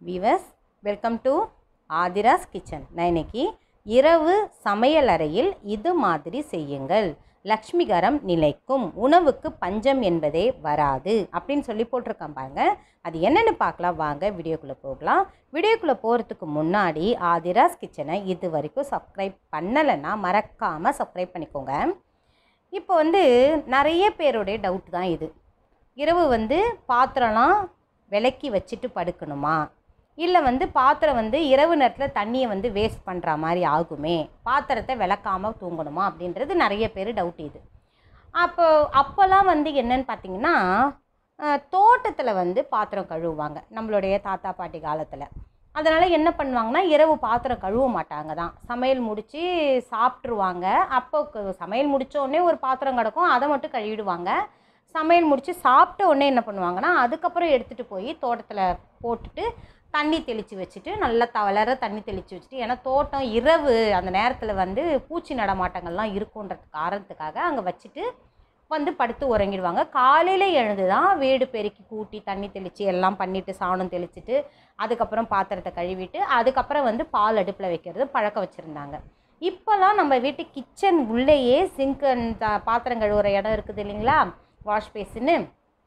viewers welcome to Aadhira's kitchen நான் இன்னைக்கு இரவு சமையல் அறையில் இது மாதிரி செய்யுங்கள் லக்ஷ்மிகரம் நிலைக்கும் உணவுக்கு பஞ்சம் என்பதே வராது அப்படின்னு சொல்லி போட்டிருக்கான் பாருங்க அது என்னென்னு பார்க்கலாம் வாங்க வீடியோக்குள்ளே போகலாம் வீடியோக்குள்ளே போகிறதுக்கு முன்னாடி ஆதிராஸ் கிச்சனை இது வரைக்கும் சப்ஸ்கிரைப் பண்ணலைன்னா மறக்காமல் சப்ஸ்கிரைப் பண்ணிக்கோங்க இப்போ வந்து நிறைய பேருடைய டவுட் தான் இது இரவு வந்து பாத்திரம்லாம் விலக்கி வச்சுட்டு படுக்கணுமா இல்லை வந்து பாத்திரம் வந்து இரவு நேரத்தில் தண்ணியை வந்து வேஸ்ட் பண்ணுற மாதிரி ஆகுமே பாத்திரத்தை விளக்காமல் தூங்கணுமா அப்படின்றது நிறைய பேர் டவுட் இது அப்போ அப்போல்லாம் வந்து என்னன்னு பார்த்தீங்கன்னா தோட்டத்தில் வந்து பாத்திரம் கழுவுவாங்க நம்மளுடைய தாத்தா பாட்டி காலத்தில் அதனால் என்ன பண்ணுவாங்கன்னா இரவு பாத்திரம் கழுவ மாட்டாங்க தான் சமையல் முடித்து சாப்பிட்ருவாங்க அப்போ க- சமையல் முடிச்ச உடனே ஒரு பாத்திரம் கிடக்கும் அதை மட்டும் கழுவிடுவாங்க சமையல் முடித்து சாப்பிட்ட உடனே என்ன பண்ணுவாங்கன்னா அதுக்கப்புறம் எடுத்துகிட்டு போய் தோட்டத்தில் போட்டுட்டு தண்ணி தெளித்து வச்சுட்டு நல்லா தவளர தண்ணி தெளித்து வச்சுட்டு ஏன்னா தோட்டம் இரவு அந்த நேரத்தில் வந்து பூச்சி நடமாட்டங்கள்லாம் இருக்குன்றது காரணத்துக்காக அங்கே வச்சுட்டு வந்து படுத்து உறங்கிடுவாங்க காலையில் எழுந்து தான் வீடு பெருக்கி கூட்டி தண்ணி தெளித்து எல்லாம் பண்ணிவிட்டு சாணம் தெளிச்சிட்டு அதுக்கப்புறம் பாத்திரத்தை கழுவிட்டு அதுக்கப்புறம் வந்து பால் அடுப்பில் வைக்கிறது பழக்கம் வச்சுருந்தாங்க இப்போல்லாம் நம்ம வீட்டு கிச்சன் உள்ளேயே சிங்க் பாத்திரம் கழுவுற இடம் இருக்குது இல்லைங்களா வாஷ் பேசின்னு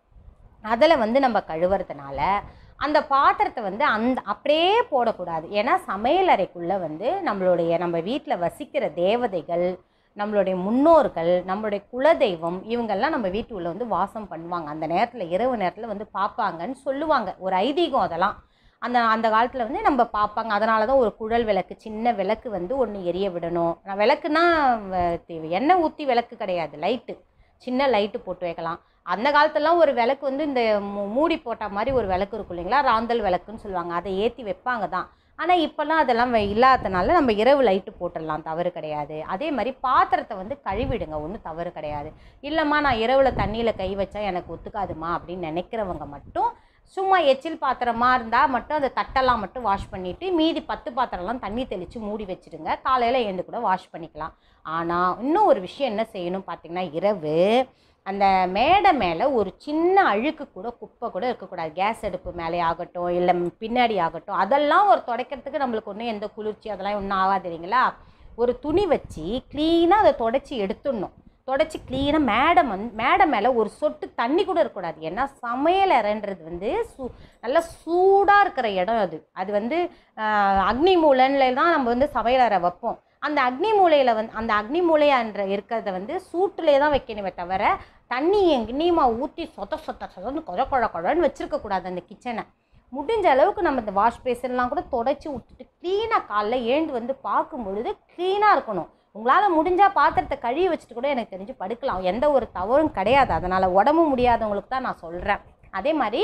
அதில் வந்து நம்ம கழுவுறதுனால அந்த பாத்திரத்தை வந்து அந்த அப்படியே போடக்கூடாது ஏன்னா சமையல் அறைக்குள்ளே வந்து நம்மளுடைய நம்ம வீட்டில் வசிக்கிற தேவதைகள் நம்மளுடைய முன்னோர்கள் நம்மளுடைய குலதெய்வம் இவங்கெல்லாம் நம்ம வீட்டுக்குள்ளே வந்து வாசம் பண்ணுவாங்க அந்த நேரத்தில் இரவு நேரத்தில் வந்து பார்ப்பாங்கன்னு சொல்லுவாங்க ஒரு ஐதீகம் அதெல்லாம் அந்த அந்த காலத்தில் வந்து நம்ம பார்ப்பாங்க அதனால தான் ஒரு குழல் விளக்கு சின்ன விளக்கு வந்து ஒன்று எரிய விடணும் நான் விளக்குனா வ- தேவை எண்ணெய் ஊற்றி விளக்கு கிடையாது லைட்டு சின்ன லைட்டு போட்டு வைக்கலாம் அந்த காலத்துலலாம் ஒரு விளக்கு வந்து இந்த மூ- மூடி போட்ட மாதிரி ஒரு விளக்கு இருக்கும் இல்லைங்களா ராந்தல் விளக்குன்னு சொல்லுவாங்க அதை ஏற்றி வைப்பாங்க தான் ஆனால் இப்போல்லாம் அதெல்லாம் வை- இல்லாதனால நம்ம இரவு லைட்டு போட்டுடலாம் தவறு கிடையாது அதே மாதிரி பாத்திரத்தை வந்து கழுவிடுங்க ஒன்றும் தவறு கிடையாது இல்லைம்மா நான் இரவில் தண்ணியில் கை வச்சா எனக்கு ஒத்துக்காதுமா அப்படின்னு நினைக்கிறவங்க மட்டும் சும்மா எச்சில் பாத்திரமா இருந்தால் மட்டும் அந்த தட்டெல்லாம் மட்டும் வாஷ் பண்ணிவிட்டு மீதி பத்து பாத்திரம்லாம் தண்ணி தெளித்து மூடி வச்சுடுங்க காலையில் எழுந்து கூட வாஷ் பண்ணிக்கலாம் ஆனால் இன்னும் ஒரு விஷயம் என்ன செய்யணும் பார்த்தீங்கன்னா இரவு அந்த மேடை மேலே ஒரு சின்ன அழுக்கு கூட குப்பை கூட இருக்கக்கூடாது கேஸ் அடுப்பு மேலே ஆகட்டும் இல்லை பின்னாடி ஆகட்டும் அதெல்லாம் ஒரு துடைக்கிறதுக்கு நம்மளுக்கு ஒன்றும் எந்த குளிர்ச்சி அதெல்லாம் ஒன்றும் ஆகாது இல்லைங்களா ஒரு துணி வச்சு க்ளீனாக அதை தொடச்சி எடுத்துடணும் தொடச்சி க்ளீனாக மேடை வந்து மேடை மேலே ஒரு சொட்டு தண்ணி கூட இருக்கக்கூடாது ஏன்னா சமையல் அறைன்றது வந்து சூ நல்லா சூடாக இருக்கிற இடம் அது அது வந்து ஆஹ், அக்னி மூலைன்ல தான் நம்ம வந்து சமையல் அறை வைப்போம் அந்த அக்னி மூலையில் வந்து அந்த அக்னி மூலையான்ற இருக்கிறத வந்து சூட்டிலே தான் வைக்கணுமே தவிர தண்ணி எங்கேயுமா ஊற்றி சொத்த சொத்த சொதன்னு கொழ கொழ கொழன்னு வச்சுருக்கக்கூடாது அந்த கிச்சனை முடிஞ்ச அளவுக்கு நம்ம இந்த வாஷ் பேசன்லாம் கூட தொடச்சி விட்டுட்டு க்ளீனாக காலைல எழுந்து வந்து பார்க்கும் பொழுது க்ளீனாக இருக்கணும் உங்களால் முடிஞ்சால் பாத்திரத்தை கழுவி வச்சுட்டு கூட எனக்கு தெரிஞ்சு படுக்கலாம் எந்த ஒரு தவறும் கிடையாது அதனால் உடம்பு முடியாதவங்களுக்கு தான் நான் சொல்கிறேன் அதே மாதிரி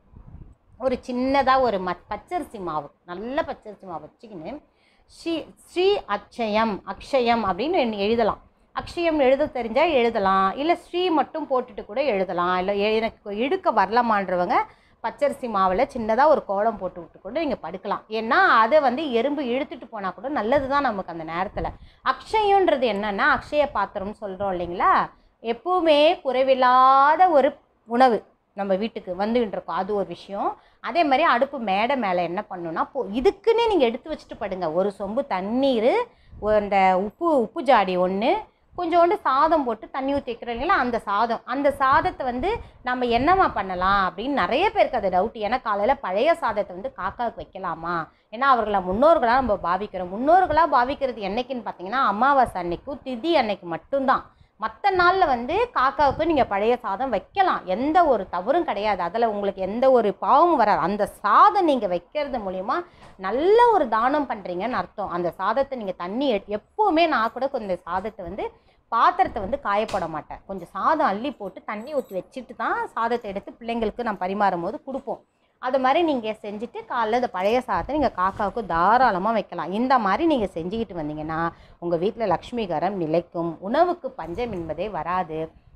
ஒரு சின்னதாக ஒரு ம பச்சரிசி மாவு நல்ல பச்சரிசி மாவு வச்சுக்கின்னு ஸ்ரீ ஸ்ரீ அக்ஷயம் அக்ஷயம் அப்படின்னு எண்ணி எழுதலாம் அக்ஷயம் எழுத தெரிஞ்சால் எழுதலாம் இல்லை ஸ்ரீ மட்டும் போட்டுட்டு கூட எழுதலாம் இல்லை எ- எனக்கு இழுக்க வரலாமான்றவங்க பச்சரிசி மாவில் சின்னதாக ஒரு கோலம் போட்டு விட்டு கூட நீங்கள் படுக்கலாம் ஏன்னா அதை வந்து எறும்பு இழுத்துட்டு போனால் கூட நல்லது தான் நமக்கு அந்த நேரத்தில் அக்ஷயன்றது என்னன்னா அக்ஷய பாத்திரம்னு சொல்கிறோம் இல்லைங்களா எப்பவுமே குறைவில்லாத ஒரு உணவு நம்ம வீட்டுக்கு வந்துகிட்டு இருக்கோம் அது ஒரு விஷயம் அதே மாதிரி அடுப்பு மேடை மேலே என்ன பண்ணணும்னா போ இதுக்குன்னே நீங்கள் எடுத்து வச்சுட்டு படுங்க ஒரு சொம்பு தண்ணீர் இந்த உப்பு உப்பு ஜாடி ஒன்று கொஞ்சோண்டு சாதம் போட்டு தண்ணி ஊற்றி வைக்கிறோம் இல்லைங்களா அந்த சாதம் அந்த சாதத்தை வந்து நம்ம என்னம்மா பண்ணலாம் அப்படின்னு நிறைய பேருக்கு அது டவுட் ஏன்னா காலையில் பழைய சாதத்தை வந்து காக்காவுக்கு வைக்கலாமா ஏன்னா அவர்களை முன்னோர்களாக நம்ம பாவிக்கிறோம் முன்னோர்களாக பாவிக்கிறது என்னைக்குன்னு பார்த்தீங்கன்னா அமாவாசை அன்னைக்கும் திதி அன்னைக்கு மட்டும்தான் மற்ற நாளில் வந்து காக்காவுக்கு நீங்கள் பழைய சாதம் வைக்கலாம் எந்த ஒரு தவறும் கிடையாது அதில் உங்களுக்கு எந்த ஒரு பாவமும் வராது அந்த சாதம் நீங்கள் வைக்கிறது மூலிமா நல்ல ஒரு தானம் பண்ணுறீங்கன்னு அர்த்தம் அந்த சாதத்தை நீங்கள் தண்ணி எ- எப்போவுமே நான் கூட கொஞ்சம் சாதத்தை வந்து பாத்திரத்தை வந்து காயப்பட மாட்டேன் கொஞ்சம் சாதம் அள்ளி போட்டு தண்ணி ஊற்றி வச்சுட்டு தான் சாதத்தை எடுத்து பிள்ளைங்களுக்கு நான் பரிமாறும் போது கொடுப்போம் அது மாதிரி நீங்கள் செஞ்சுட்டு காலைல இந்த பழைய சாதத்தை நீங்கள் காக்காவுக்கு தாராளமாக வைக்கலாம் இந்த மாதிரி நீங்கள் செஞ்சுக்கிட்டு வந்தீங்கன்னா உங்கள் வீட்டில் லக்ஷ்மிகரம் நிலைக்கும் உணவுக்கு பஞ்சம் என்பதே வராது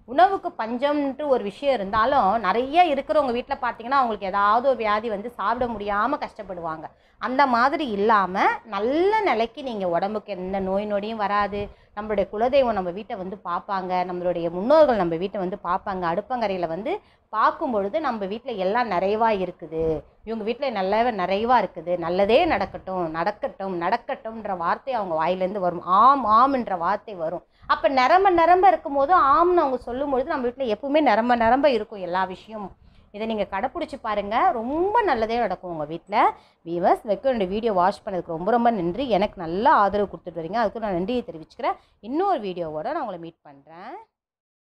உணவுக்கு பஞ்சம்ன்ட்டு ஒரு விஷயம் இருந்தாலும் நிறைய இருக்கிறவங்க வீட்டில் பார்த்தீங்கன்னா அவங்களுக்கு ஏதாவது ஒரு வியாதி வந்து சாப்பிட முடியாமல் கஷ்டப்படுவாங்க அந்த மாதிரி இல்லாமல் நல்ல நிலைக்கு நீங்கள் உடம்புக்கு எந்த நோய் நொடியும் வராது நம்மளுடைய குலதெய்வம் நம்ம வீட்டை வந்து பார்ப்பாங்க நம்மளுடைய முன்னோர்கள் நம்ம வீட்டை வந்து பார்ப்பாங்க அடுப்பங்கரையில் வந்து பார்க்கும் பொழுது நம்ம வீட்டில் எல்லாம் நிறைவாக இருக்குது இவங்க வீட்டில் நல்ல நிறைவாக இருக்குது நல்லதே நடக்கட்டும் நடக்கட்டும் நடக்கட்டும்ன்ற வார்த்தை அவங்க வாயிலேருந்து வரும் ஆம் ஆம்ன்ற வார்த்தை வரும் அப்போ நிரம்ப நிரம்ப இருக்கும்போது ஆம்னு அவங்க சொல்லும் பொழுது நம்ம வீட்டில் எப்பவுமே நிரம்ப நிரம்ப இருக்கும் எல்லா விஷயமும் இதை நீங்கள் கடைப்பிடிச்சி பாருங்கள் ரொம்ப நல்லதே நடக்கும் உங்கள் வீட்டில் வீவர்ஸ் வைக்க என்னோட வீடியோ வாட்ச் பண்ணதுக்கு ரொம்ப ரொம்ப நன்றி எனக்கு நல்ல ஆதரவு கொடுத்துட்டு வரீங்க அதுக்கு நான் நன்றியை தெரிவிச்சுக்கிறேன் இன்னொரு வீடியோவோட நான் உங்களை மீட் பண்ணுறேன்